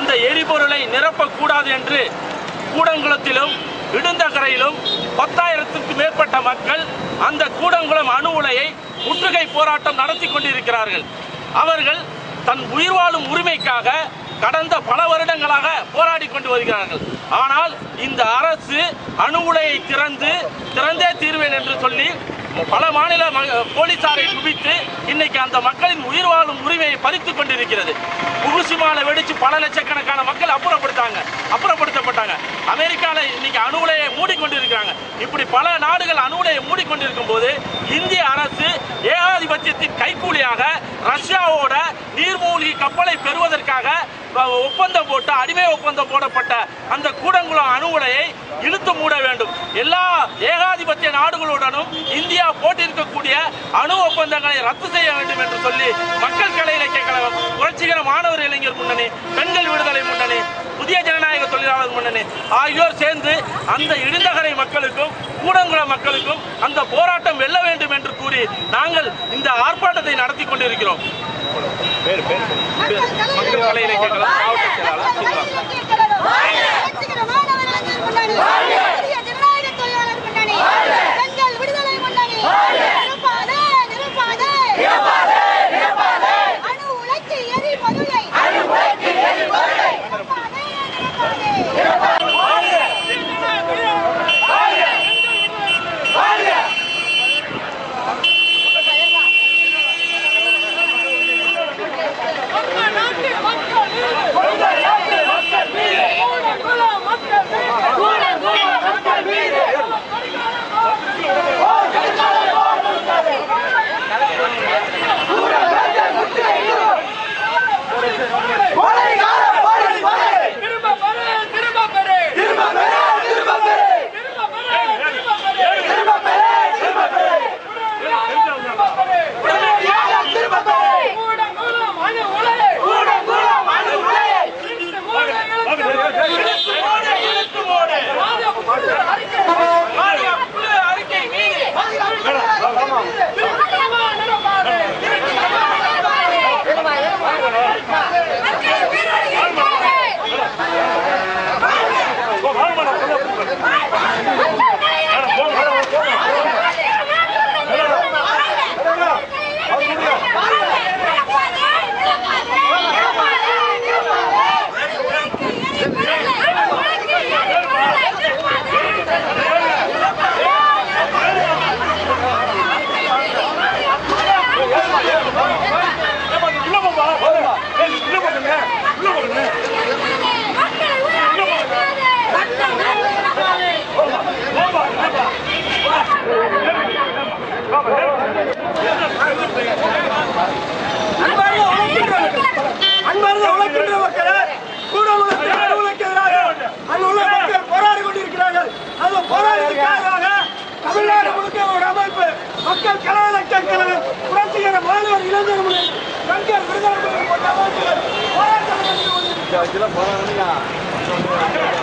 அந்த எரிபொருளை நிரப்பக்கூடாது என்று கூடங்குளத்திலும் இடுந்தகரையிலும் பத்தாயிரத்துக்கு மேற்பட்ட மக்கள் அந்த கூடங்குளம் அணு உலையை முற்றுகை போராட்டம் நடத்தி கொண்டிருக்கிறார்கள் அவர்கள் தன் உயிர் வாழும் உரிமைக்காக கடந்த பல வருடங்களாக போராடி கொண்டு வருகிறார்கள் ஆனால் இந்த அரசு அணு உலையை திறந்து திறந்தே தீர்வேன் என்று சொல்லி பல மாநில ம- போலீசாரை குவித்து இன்னைக்கு அந்த மக்களின் உயிர் வாழும் உரிமையை பறித்துக் கொண்டிருக்கிறது புகுசிமால வெடிச்சு பல லட்சக்கணக்கான மக்கள் அப்புறப்படுத்தாங்க அப்புறப்படுத்தப்பட்டாங்க அமெரிக்கால இன்னைக்கு அணு உலையை மூடிக்கொண்டிருக்கிறாங்க இப்படி பல நாடுகள் அணு உலையை மூடிக்கொண்டிருக்கும் போது இந்திய அரசு ஏகாதிபத்தியத்தின் கைக்கூலியாக ரஷ்யாவோட நீர்மூழ்கி கப்பலை பெறுவதற்காக அ, ஒப்பந்தம் போட்டு அடிமை ஒப்பந்தம் போடப்பட்ட அந்த கூடங்குளம் அணு உலையை இழுத்து மூட வேண்டும் எல்லா ஏகாதிபத்திய நாடுகளுடனும் இந்தியா போட்டிருக்கக்கூடிய அணு ஒப்பந்தங்களை ரத்து செய்ய வேண்டும் என்று சொல்லி மக்கள் கலை இலக்கிய கழகம் புரட்சிகர மாணவர் இளைஞர் முன்னணி பெண்கள் விடுதலை முன்னணி புதிய ஜனநாயக தொழிலாளர் முன்னணி ஆகியோர் சேர்ந்து அந்த இடிந்தகரை மக்களுக்கும் கூடங்குளம் மக்களுக்கும் அந்த போராட்டம் வெல்ல வேண்டும் என்று கூறி நாங்கள் இந்த ஆர்ப்பாட்டத்தை நடத்தி கொண்டிருக்கிறோம் மக்கள் கலை இலக்கிய கழகம் மாவட்ட செயலாளர் சிவராம். அன்பார்ந்த உழைக்கின்ற மக்களே கூடங்குளத்தில் அலுவலுக்கு எதிராக அங்குள்ள மக்கள் போராடி கொண்டிருக்கிறார்கள் அந்த போராட்டத்திற்காக தமிழ்நாடு முழுக்க ஒரு அமைப்பு மக்கள் கலாலட்ச கழகம் புரட்சிகர மாணவர் இளைஞர் முன்னணி கங்கர் விருதுநகர் போன்ற அமைப்புகள் போராட்டம் நடத்தி கொண்டிருக்கிறார்கள்.